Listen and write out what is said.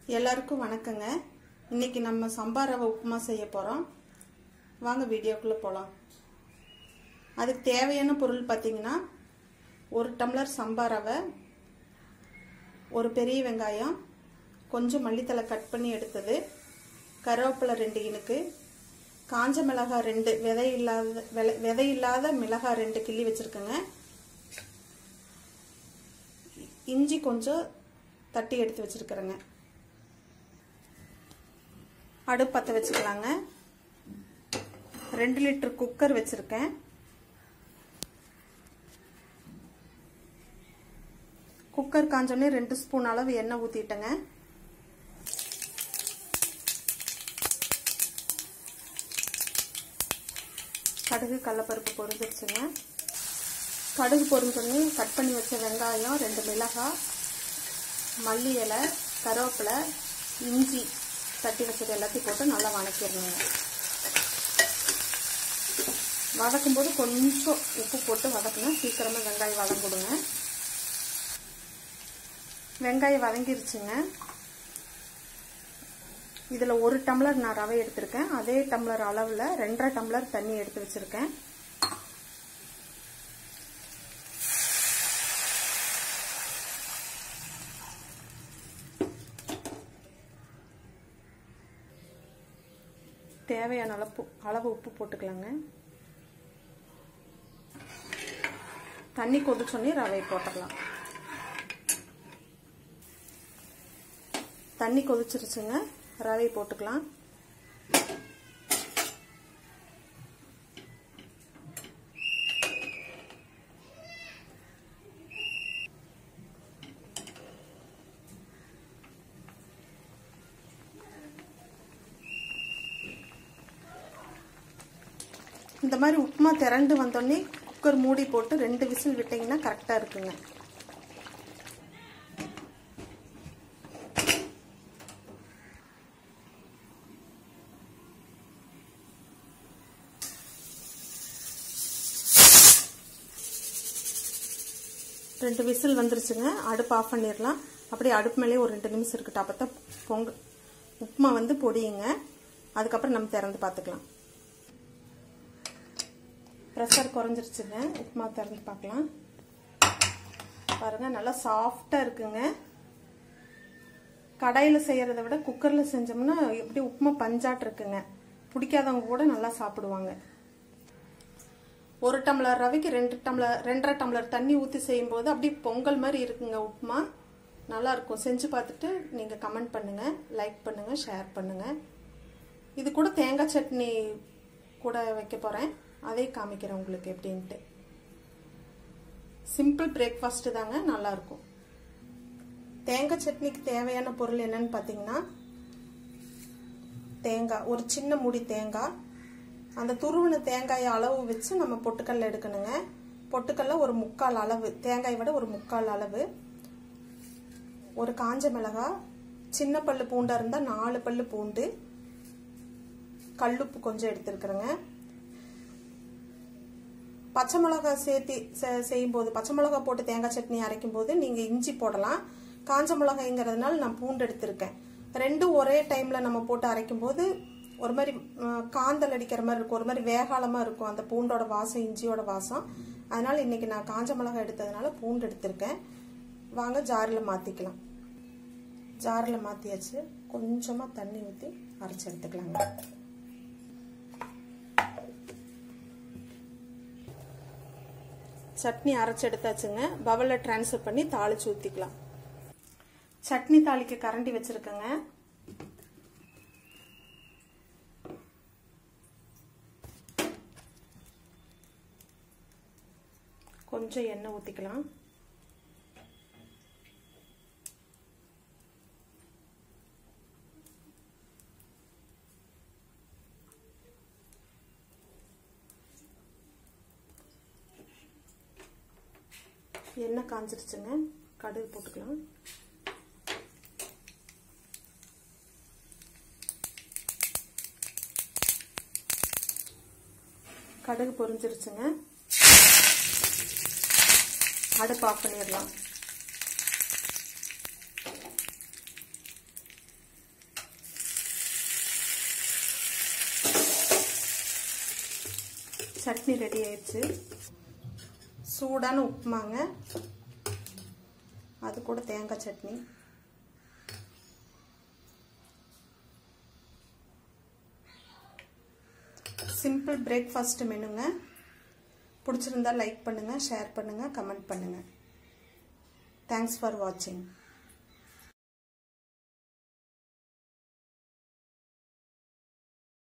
எல்லாருக்கும் வணக்கங்க இன்னைக்கு நம்ம சம்பா ரவை உப்புமா செய்ய போகிறோம் வாங்க வீடியோக்குள்ளே போகலாம் அதுக்கு தேவையான பொருள் பார்த்தீங்கன்னா ஒரு டம்ளர் சம்பா ரவை ஒரு பெரிய வெங்காயம் கொஞ்சம் மல்லித்தலை கட் பண்ணி எடுத்தது கருவேப்பிலை ரெண்டு இனுக்கு காஞ்ச மிளகாய் ரெண்டு விதை இல்லாத விலை விதை இல்லாத மிளகாய் ரெண்டு கிள்ளி வச்சுருக்கேங்க இஞ்சி கொஞ்சம் தட்டி எடுத்து வச்சுருக்குறேங்க அடுப்பு பற்ற வச்சுக்கலாங்க ரெண்டு லிட்டர் குக்கர் வச்சுருக்கேன் குக்கர் காஞ்சோடனே ரெண்டு ஸ்பூன் அளவு எண்ணெய் ஊற்றிட்டேங்க கடுகு கடலப்பருப்பு பொரிஞ்சிருச்சுங்க கடுகு பொரிஞ்சோடனே கட் பண்ணி வச்ச வெங்காயம் ரெண்டு மிளகாய் மல்லி இலை கருவேப்பிலை இஞ்சி தட்டி வச்சது எல்லாத்தையும் போட்டு நல்லா வதக்கிடணுங்க வதக்கும்போது கொஞ்சம் உப்பு போட்டு வதக்குனா சீக்கிரமாக வெங்காயம் வதங்கிடுங்க வெங்காயம் வதங்கிருச்சுங்க இதில் ஒரு டம்ளர் நான் ரவை எடுத்திருக்கேன் அதே டம்ளர் அளவில் ரெண்டரை டம்ளர் தண்ணி எடுத்து வச்சுருக்கேன் தேவையான அளவு அளவு உப்பு போட்டுக்கலாங்க தண்ணி கொதிச்சோன்னே ரவை போட்டுக்கலாம் தண்ணி கொதிச்சிருச்சுங்க ரவை போட்டுக்கலாம் இந்த மாதிரி உப்புமா திரண்டு வந்தோடனே குக்கர் மூடி போட்டு ரெண்டு விசில் விட்டிங்கன்னா கரெக்டாக இருக்குங்க ரெண்டு விசில் வந்துருச்சுங்க அடுப்பு ஆஃப் பண்ணிடலாம் அப்படியே அடுப்பு மேலேயே ஒரு ரெண்டு நிமிஷம் இருக்கட்டும் அப்போ தான் பொங்க உப்புமா வந்து பொடியுங்க அதுக்கப்புறம் நம்ம திறந்து பார்த்துக்கலாம் ப்ரெஷர் குறைஞ்சிருச்சுங்க உப்புமா திறந்து பார்க்கலாம் பாருங்கள் நல்லா சாஃப்டாக இருக்குங்க கடையில் செய்கிறத விட குக்கரில் செஞ்சோம்னா எப்படி உப்புமா பஞ்சாட்டு இருக்குங்க பிடிக்காதவங்க கூட நல்லா சாப்பிடுவாங்க ஒரு டம்ளர் ரவைக்கு ரெண்டு டம்ளர் ரெண்டரை டம்ளர் தண்ணி ஊற்றி செய்யும்போது அப்படியே பொங்கல் மாதிரி இருக்குங்க உப்புமா நல்லா இருக்கும் செஞ்சு பார்த்துட்டு நீங்கள் கமெண்ட் பண்ணுங்கள் லைக் பண்ணுங்கள் ஷேர் பண்ணுங்கள் இது கூட தேங்காய் சட்னி கூட வைக்க போகிறேன் அதே காமிக்கிறேன் உங்களுக்கு எப்படின்ட்டு சிம்பிள் பிரேக்ஃபாஸ்ட்டு தாங்க நல்லாயிருக்கும் தேங்காய் சட்னிக்கு தேவையான பொருள் என்னன்னு பார்த்தீங்கன்னா தேங்காய் ஒரு சின்ன முடி தேங்காய் அந்த துருவின தேங்காயை அளவு வச்சு நம்ம பொட்டுக்கல்ல எடுக்கணுங்க பொட்டுக்கல்ல ஒரு முக்கால் அளவு தேங்காய் விட ஒரு முக்கால் அளவு ஒரு காஞ்ச மிளகாய் சின்ன பல்லு பூண்டாக இருந்தால் நாலு பல்லு பூண்டு கல்லுப்பு கொஞ்சம் எடுத்துருக்குறேங்க பச்சை மிளகா சேர்த்து செய்யும்போது பச்சை மிளகா போட்டு தேங்காய் சட்னி அரைக்கும் போது நீங்கள் இஞ்சி போடலாம் காஞ்ச மிளகாய்ங்கிறதுனால நான் பூண்டு எடுத்திருக்கேன் ரெண்டும் ஒரே டைமில் நம்ம போட்டு அரைக்கும் போது ஒரு மாதிரி காந்தல் அடிக்கிற மாதிரி இருக்கும் ஒரு மாதிரி வேகாலமாக இருக்கும் அந்த பூண்டோட வாசம் இஞ்சியோட வாசம் அதனால் இன்றைக்கி நான் காஞ்ச மிளகாய் எடுத்ததுனால பூண்டு எடுத்திருக்கேன் வாங்க ஜாரில் மாற்றிக்கலாம் ஜாரில் மாற்றியாச்சு கொஞ்சமாக தண்ணி ஊற்றி அரைச்சி எடுத்துக்கலாங்க சட்னி அரைச்சி எடுத்தாச்சுங்க பவலில் ட்ரான்ஸ்ஃபர் பண்ணி தாளிச்சு ஊற்றிக்கலாம் சட்னி தாளிக்க கரண்டி வச்சுருக்கேங்க கொஞ்சம் எண்ணெய் ஊற்றிக்கலாம் எண்ணெய் காஞ்சிருச்சுங்க கடுகு போட்டுக்கலாம் கடுகு பொரிஞ்சிருச்சுங்க அடுப்பு ஆஃப் பண்ணிடலாம் சட்னி ரெடி ஆயிடுச்சு சூடான உப்புமாங்க அது கூட தேங்காய் சட்னி சிம்பிள் பிரேக்ஃபாஸ்ட் மெனுங்க பிடிச்சிருந்தா லைக் பண்ணுங்கள் ஷேர் பண்ணுங்கள் கமெண்ட் பண்ணுங்கள் தேங்க்ஸ் ஃபார் வாட்சிங்